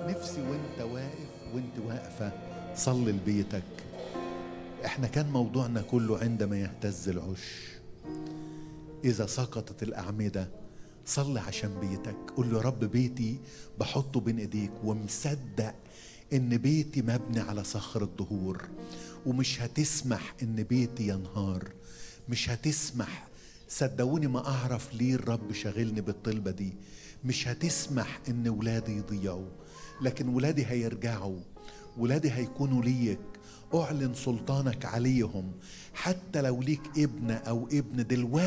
نفسي وانت واقف وانت واقفة صلي لبيتك احنا كان موضوعنا كله عندما يهتز العش إذا سقطت الأعمدة صلي عشان بيتك قول له يا رب بيتي بحطه بين ايديك ومصدق ان بيتي مبني على صخر الدهور ومش هتسمح ان بيتي ينهار مش هتسمح صدقوني ما اعرف ليه الرب شاغلني بالطلبة دي مش هتسمح ان ولادي يضيعوا لكن ولادي هيرجعوا ولادي هيكونوا ليك اعلن سلطانك عليهم حتى لو ليك ابن او ابن دلوقتي